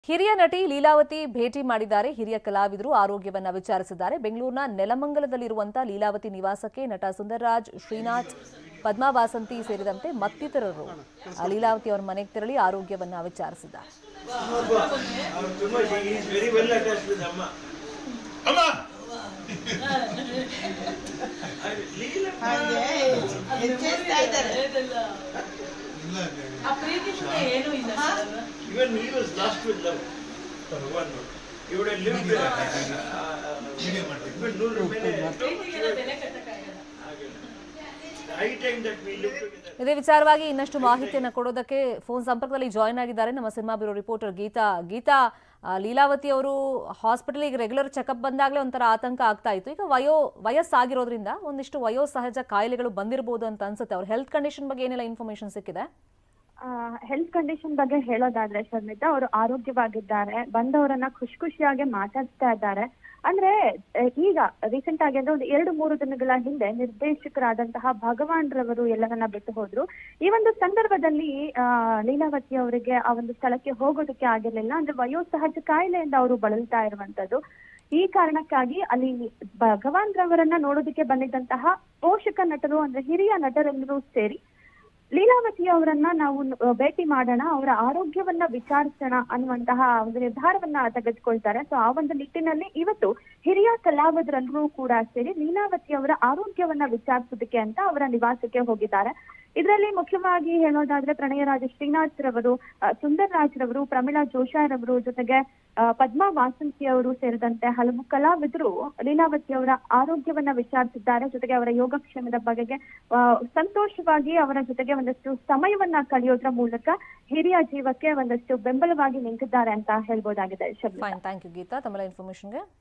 ಹಿರಿಯ ನಟಿ ಲೀಲಾವತಿ ಭೇಟಿ ಮಾಡಿದ್ದಾರೆ ಹಿರಿಯ ಕಲಾವಿದರು ಆರೋಗ್ಯವನ್ನ ವಿಚಾರಿಸಿದ್ದಾರೆ ಬೆಂಗಳೂರಿನ ನೆಲಮಂಗಲದಲ್ಲಿರುವಂತಹ ಲೀಲಾವತಿ ನಿವಾಸಕ್ಕೆ ನಟ ಸುಂದರ್ರಾಜ್ ಶ್ರೀನಾಥ್ ಪದ್ಮಾ ವಾಸಂತಿ ಸೇರಿದಂತೆ ಮತ್ತಿತರರು ಆ ಲೀಲಾವತಿ ಅವರ ಮನೆಗೆ ತೆರಳಿ ಆರೋಗ್ಯವನ್ನ ವಿಚಾರಿಸಿದ್ದಾರೆ ಅವ್ರು ತುಂಬಾ ವೆರಿ ವೆಲ್ ಅಟ್ಯಾಚ್ ವಿತ್ ಅಮ್ಮ ಅಮ್ಮ ಲೀಲಮ್ಮ ಹೆಚ್ಚೇಸ್ತಾ ಇದ್ದಾರೆ ಆ ಪ್ರೀತಿಯಿಂದ ಏನೂ ಇಲ್ಲ sir even he was lost with love for one he would have lived video ಮಾಡ್ತೀನಿ even ನೂರು ಮೇಲೆ ಪ್ರೀತಿಗೆಲ್ಲ ಬೆಲೆ ಕಟ್ಟಕ್ಕಾಗಲ್ಲ high time that we live together ಇದೇ ವಿಚಾರವಾಗಿ ಇನ್ನಷ್ಟು ಮಾಹಿತಿಯನ್ನು ಕೊಡೋದಕ್ಕೆ ಫೋನ್ ಸಂಪರ್ಕದಲ್ಲಿ ಜಾಯ್ನ್ ಆಗಿದ್ದಾರೆ ನಮ್ಮ cinema bureau reporter Geeta Geeta ಆ, ಲೀಲಾವತಿ ಅವರು ಹಾಸ್ಪಿಟಲಿಗೆ ರೆಗ್ಯುಲರ್ ಚೆಕಪ್ ಬಂದಾಗಲೇ ಒಂಥರ ಆತಂಕ ಆಗ್ತಾ ಇತ್ತು ಈಗ ವಯೋ ವಯಸ್ಸಾಗಿರೋದ್ರಿಂದ ಒಂದಿಷ್ಟು ವಯೋಸಹಜ ಕಾಯಿಲೆಗಳು ಬಂದಿರಬಹುದು ಅಂತ ಅನ್ಸುತ್ತೆ ಅವ್ರ ಹೆಲ್ತ್ ಕಂಡೀಷನ್ ಬಗ್ಗೆ ಏನೆಲ್ಲ ಇನ್ಫಾರ್ಮೇಶನ್ ಸಿಕ್ಕಿದೆ ಹೆಲ್ತ್ ಕಂಡೀಷನ್ ಬಗ್ಗೆ ಹೇಳೋದಾದ್ರೆ ಶರ್ಮಿತಾ ಅವರು ಆರೋಗ್ಯವಾಗಿದ್ದಾರೆ ಬಂದವರನ್ನ ಖುಷಿ ಖುಷಿಯಾಗಿ ಮಾತಾಡ್ತಾ ಇದ್ದಾರೆ ಅಂದ್ರೆ ಆ, ಈಗ ರೀಸೆಂಟ್ ಆಗಿ ಅಂದ್ರೆ ಒಂದು ಎರಡು ಮೂರು ದಿನಗಳ ಹಿಂದೆ ನಿರ್ದೇಶಕರಾದಂತಹ ಭಗವಾನ್ ರವರು ಎಲ್ಲರನ್ನ ಬಿಟ್ಟು ಹೋದ್ರು ಈ ಒಂದು ಸಂದರ್ಭದಲ್ಲಿ ಆ ಲೀಲಾವತಿ ಅವರಿಗೆ ಆ ಒಂದು ಸ್ಥಳಕ್ಕೆ ಹೋಗೋದಕ್ಕೆ ಆಗಿರ್ಲಿಲ್ಲ ಅಂದ್ರೆ ವಯೋಸಹಜ ಕಾಯಿಲೆಯಿಂದ ಅವರು ಬಳಲ್ತಾ ಇರುವಂತದ್ದು ಈ ಕಾರಣಕ್ಕಾಗಿ ಅಲ್ಲಿ ಭಗವಾನ್ ರವರನ್ನ ನೋಡೋದಕ್ಕೆ ಬಂದಿದ್ದಂತಹ ಪೋಷಕ ನಟರು ಅಂದ್ರೆ ಹಿರಿಯ ನಟರೆಲ್ಲರೂ ಸೇರಿ ಲೀಲಾವತಿ ಅವರನ್ನ ನಾವು ನ- ಭೇಟಿ ಮಾಡೋಣ ಅವರ ಆರೋಗ್ಯವನ್ನ ವಿಚಾರಿಸೋಣ ಅನ್ನುವಂತಹ ಒಂದು ನಿರ್ಧಾರವನ್ನ ತೆಗೆದುಕೊಳ್ತಾರೆ ಸೊ ಆ ಒಂದು ನಿಟ್ಟಿನಲ್ಲಿ ಇವತ್ತು ಹಿರಿಯ ಕಲಾವಿದರೆಲ್ಲರೂ ಕೂಡ ಸೇರಿ ಲೀಲಾವತಿ ಅವರ ಆರೋಗ್ಯವನ್ನ ವಿಚಾರಿಸೋದಕ್ಕೆ ಅಂತ ಅವರ ನಿವಾಸಕ್ಕೆ ಹೋಗಿದ್ದಾರೆ ಇದರಲ್ಲಿ ಮುಖ್ಯವಾಗಿ ಹೇಳೋದಾದ್ರೆ ಪ್ರಣಯರಾಜ ಶ್ರೀನಾಥ್ ರವರು ಆ, ಸುಂದರ್ ರಾಜ್ ರವರು ಪ್ರಮೀಳಾ ಜೋಶಾ ರವರು ಜೊತೆಗೆ ಆ, ಪದ್ಮಾ ವಾಸಂತಿ ಅವರು ಸೇರಿದಂತೆ ಹಲವು ಕಲಾವಿದರು ಲೀಲಾವತಿ ಅವರ ಆರೋಗ್ಯವನ್ನ ವಿಚಾರಿಸಿದ್ದಾರೆ ಜೊತೆಗೆ ಅವರ ಯೋಗಕ್ಷೇಮದ ಬಗೆಗೆ ಆ, ಸಂತೋಷವಾಗಿ ಅವರ ಜೊತೆಗೆ ಒಂದಷ್ಟು ಸಮಯವನ್ನ ಕಳೆಯೋದ್ರ ಮೂಲಕ ಹಿರಿಯ ಜೀವಕ್ಕೆ ಒಂದಷ್ಟು ಬೆಂಬಲವಾಗಿ ನಿಂತಿದ್ದಾರೆ ಅಂತ ಹೇಳ್ಬೋದಾಗಿದೆ ಶಬ್ದ ಫೈನ್ ಥ್ಯಾಂಕ್ ಯು ಗೀತಾ ತಮ್ಮೆಲ್ಲ ಇನ್ಫಾರ್ಮೇಶನ್ಗೆ